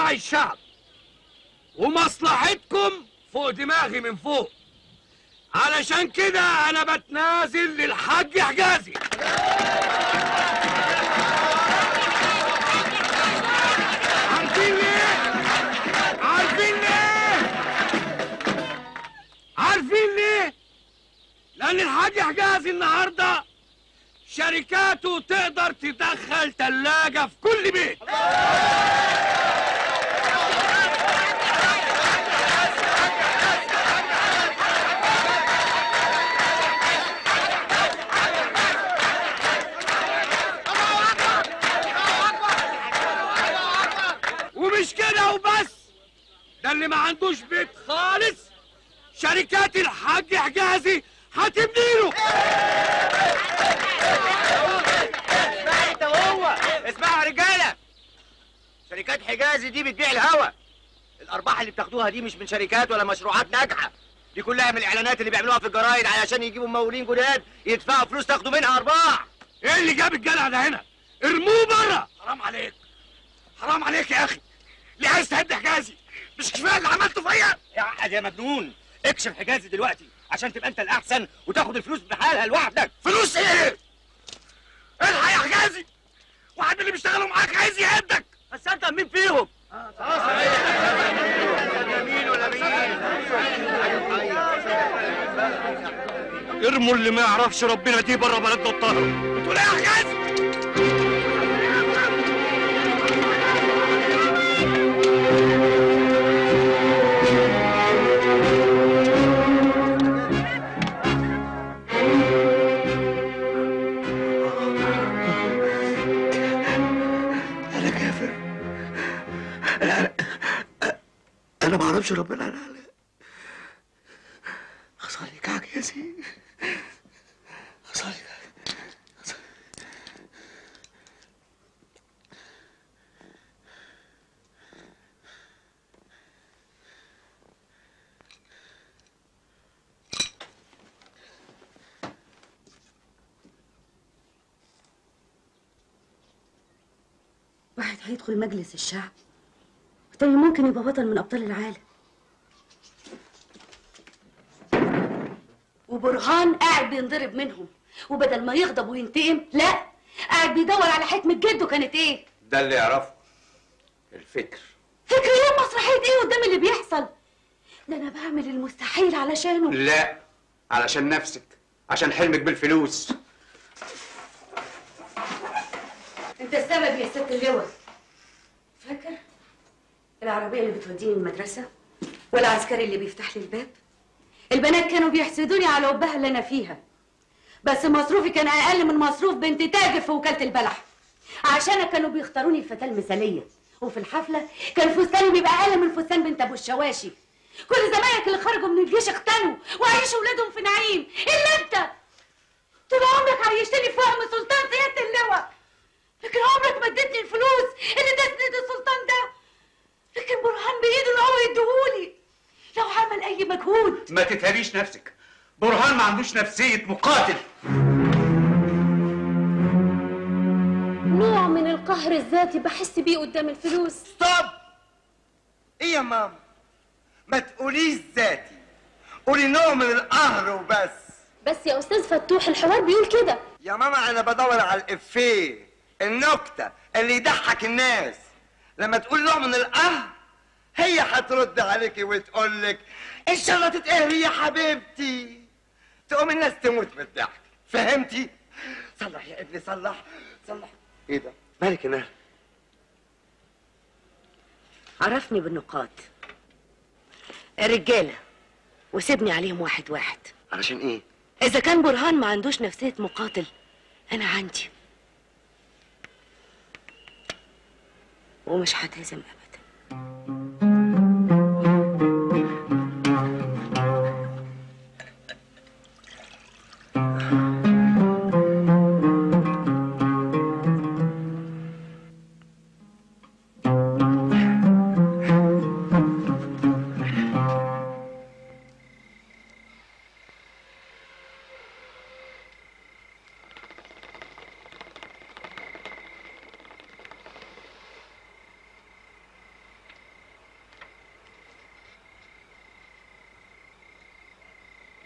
راعي الشعب ومصلحتكم فوق دماغي من فوق علشان كده انا بتنازل للحاج حجازي عارفين ليه عارفين ليه عارفين ليه لان الحاج حجازي النهارده شركاته تقدر تدخل تلاجة في كل بيت ومش كده وبس ده اللي ما عندوش بيت خالص شركات الحاج حجازي هتبني له اسمع انت وهو اسمعوا يا رجاله شركات حجازي دي بتبيع الهوا الارباح اللي بتاخدوها دي مش من شركات ولا مشروعات ناجحه دي كلها من الاعلانات اللي بيعملوها في الجرايد علشان يجيبوا ممولين جداد يدفعوا فلوس تاخدوا منها ارباح ايه اللي جاب الجدع ده هنا ارموه بره حرام عليك حرام عليك يا اخي ليه عايز تهد حجازي مش كفايه اللي عملته فيا يا عقد يا مجنون اكشف حجازي دلوقتي عشان تبقى انت الاحسن وتاخد الفلوس بحالها لوحدك فلوس ايه الحق يا حجازي واحد من اللي بيشتغلوا معاك عايز يهدك بس انت مين فيهم ارموا اللي ما يعرفش ربنا دي بره بلدنا الطاهره بتقول ايه يا حجازي انا كافر انا انا ما اعرفش ربنا انا انا اصلي كعك يا سيدي اصلي واحد هيدخل مجلس الشعب والتاني ممكن يبقى بطل من ابطال العالم وبرهان قاعد بينضرب منهم وبدل ما يغضب وينتقم لا قاعد بيدور على حكمة جده كانت ايه ده اللي يعرفه الفكر فكرة ايه مسرحية ايه قدام اللي بيحصل ده انا بعمل المستحيل علشانه لا علشان نفسك عشان حلمك بالفلوس انت السبب يا ست اللواء فاكر العربية اللي بتوديني المدرسة والعسكري اللي بيفتح لي الباب البنات كانوا بيحسدوني على قبها اللي انا فيها بس مصروفي كان اقل من مصروف بنت تاجر في وكالة البلح عشان كانوا بيختاروني الفتاة المثالية وفي الحفلة كان فستاني بيبقى اقل من فستان بنت ابو الشواشي كل زمايلك اللي خرجوا من الجيش اختنوا وعيشوا ولادهم في نعيم الا انت طول عمرك عيشتني في وهم سلطان سيادة اللواء لكن عمرك ما اديتني الفلوس اللي تسند السلطان ده لكن برهان بايده ان هو يديهولي لو عمل اي مجهود ما تتهريش نفسك برهان ما عندوش نفسية مقاتل نوع من القهر الذاتي بحس بيه قدام الفلوس ستوب ايه يا ماما ما تقوليش ذاتي قولي نوع من القهر وبس بس يا استاذ فتوح الحوار بيقول كده يا ماما انا بدور على الافيه النكته اللي يضحك الناس لما تقول نوع من القهر هي هترد عليكي وتقول لك ان شاء الله تتقهري يا حبيبتي تقوم الناس تموت من الضحك فهمتي صلح يا ابني صلح صلح ايه ده مالك يا نهر عرفني بالنقاط الرجالة وسيبني عليهم واحد واحد علشان ايه إذا كان برهان ما عندوش نفسية مقاتل أنا عندي ومش هتهزم أبدا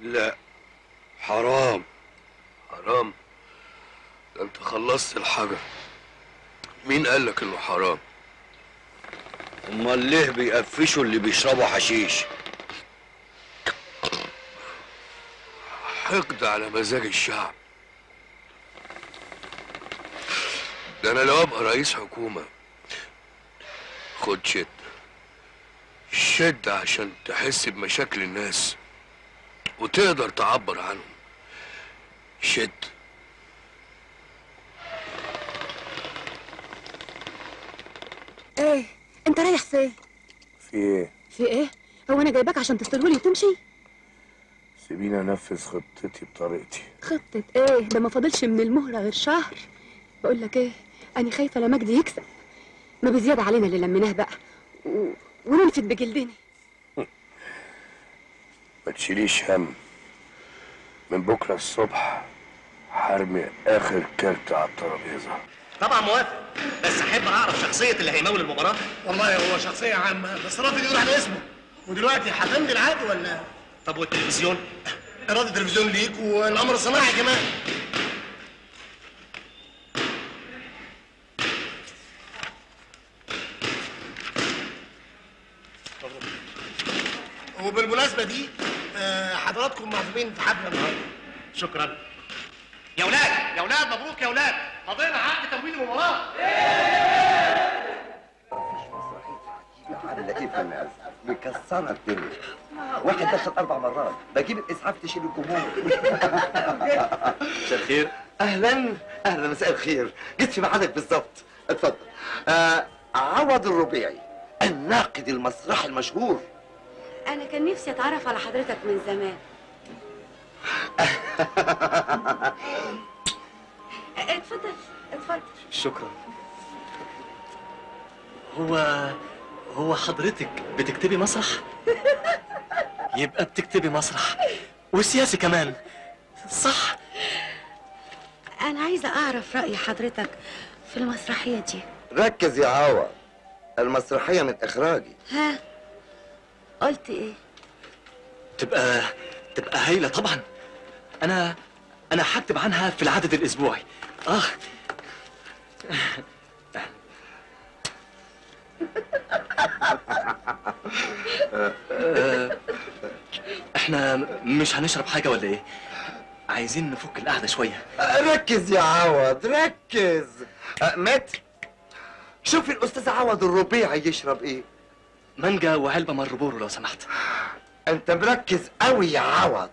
لا حرام حرام ده انت خلصت الحجر مين قال لك انه حرام امال ليه بيقفشوا اللي بيشربوا حشيش حقد على مزاج الشعب ده انا لو ابقى رئيس حكومه خد شد شد عشان تحس بمشاكل الناس وتقدر تعبر عنهم شد ايه انت رايح فين في ايه في ايه هو انا جايباك عشان تستلهولي وتمشي سيبيني انفذ خطتي بطريقتي خطة ايه ده ما فاضلش من المهلة غير شهر بقول لك ايه انا خايفة لا مجدي يكسب ما بزيادة علينا اللي لميناه بقى و... وننفد بجلدنا ما تشيليش هم من بكره الصبح هرمي اخر كارت على الترابيزه طبعا موافق بس احب اعرف شخصيه اللي هيمول المباراه والله هو شخصية عامة بس رافض يقول على اسمه ودلوقتي هتمضي العقد ولا طب والتلفزيون إرادة التلفزيون ليك والأمر الصناعي كمان وبالمناسبة دي آه، حضراتكم معزومين في حفلة النهارده شكرا يا ولاد يا ولاد مبروك يا ولاد قضينا عقد تمويل المباراه على لطيف الناس مكسرة الدنيا واحد دخل أربع مرات بجيب الإسعاف تشيل الجمهور مساء الخير أهلا أهلا مساء الخير جيت في ميعادك بالظبط اتفضل آه عوض الربيعي الناقد المسرحي المشهور انا كان نفسي اتعرف على حضرتك من زمان اتفضل اتفضل شكرا هو هو حضرتك بتكتبي مسرح؟ يبقى بتكتبي مسرح وسياسي كمان صح؟ انا عايزة اعرف رأي حضرتك في المسرحية دي ركز يا عوض المسرحية من إخراجي ها قلت ايه تبقى تبقى هايلة طبعا أنا أنا هكتب عنها في العدد الأسبوعي آه آه، احنا مش هنشرب حاجة ولا ايه؟ عايزين نفك القعدة شوية ركز يا عوض ركز آه مات شوف الأستاذ عوض الربيعي يشرب إيه مانجا وعلبة مربورو لو سمحت أنت مركز قوي يا عوض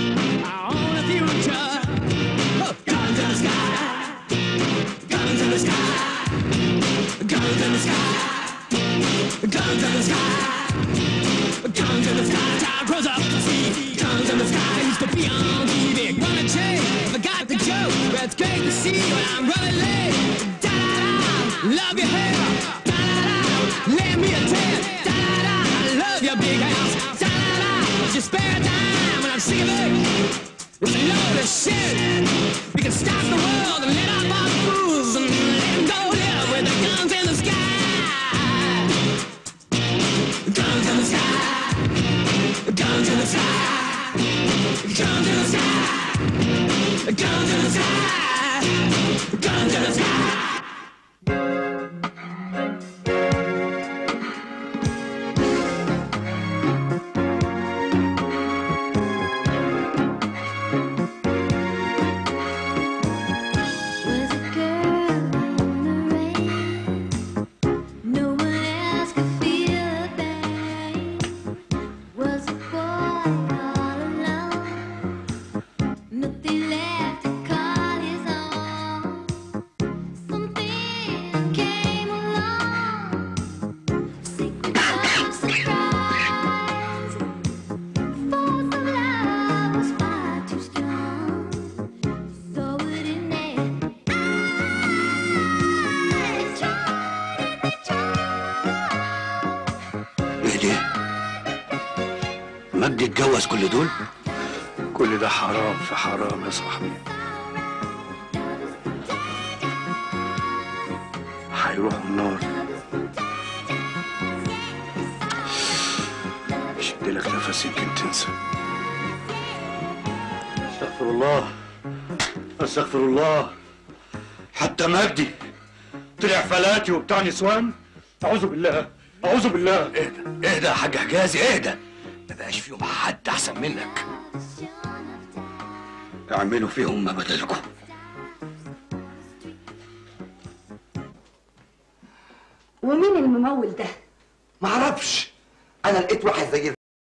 Was a girl in the rain. No one else could feel the pain. Was a boy all alone. Nothing left to call his own. Something came along. Secret of surprise. Force of love was far too strong. So wouldn't it? ايه ده؟ مجدي اتجوز كل دول؟ كل ده حرام في حرام يا صاحبي هيروحوا النار شد لك نفس يمكن تنسى الله استغفر الله حتى مجدي طلع فلاتي وبتاع نسوان اعوذ بالله اعوذ بالله اهدى اهدى يا حاج حجازي اهدى ما بقاش فيهم حد احسن منك اعملوا فيهم ما بدلكم ومين الممول ده معرفش انا لقيت واحد زي